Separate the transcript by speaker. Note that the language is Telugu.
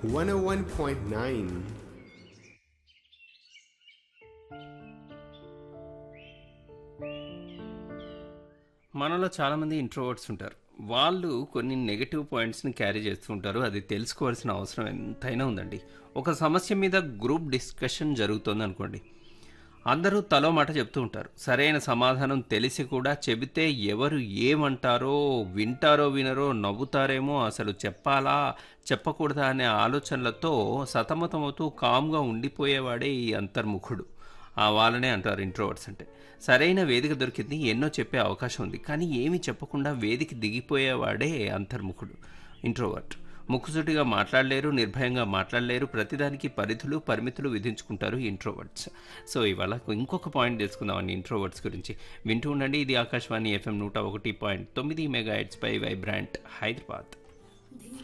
Speaker 1: 101.9.
Speaker 2: మనలో చాలామంది ఇంట్రోవర్ట్స్ ఉంటారు వాళ్ళు కొన్ని నెగటివ్ పాయింట్స్ని క్యారీ చేస్తూ ఉంటారు అది తెలుసుకోవాల్సిన అవసరం ఎంతైనా ఉందండి ఒక సమస్య మీద గ్రూప్ డిస్కషన్ జరుగుతుంది అనుకోండి అందరూ తలో మాట చెప్తూ ఉంటారు సరైన సమాధానం తెలిసి కూడా చెబితే ఎవరు ఏమంటారో వింటారో వినరో నవ్వుతారేమో అసలు చెప్పాలా చెప్పకూడదా అనే ఆలోచనలతో సతమతమవుతూ కామ్గా ఉండిపోయేవాడే ఈ అంతర్ముఖుడు ఆ వాళ్ళనే అంటారు ఇంట్రోవర్ట్స్ అంటే సరైన వేదిక దొరికింది ఎన్నో చెప్పే అవకాశం ఉంది కానీ ఏమీ చెప్పకుండా వేదిక దిగిపోయేవాడే అంతర్ముఖుడు ఇంట్రోవర్ట్ ముక్కుసూటిగా మాట్లాడలేరు నిర్భయంగా మాట్లాడలేరు ప్రతిదానికి పరిధులు పరిమితులు విధించుకుంటారు ఇంట్రోవర్ట్స్ సో ఇవాళ ఇంకొక పాయింట్ తెలుసుకుందామండి ఇంట్రోవర్ట్స్ గురించి వింటూ ఉండండి ఇది ఆకాశవాణి ఎఫ్ఎం నూట ఒకటి పాయింట్ తొమ్మిది మెగా పై వైబ్రాంట్ హైదరాబాద్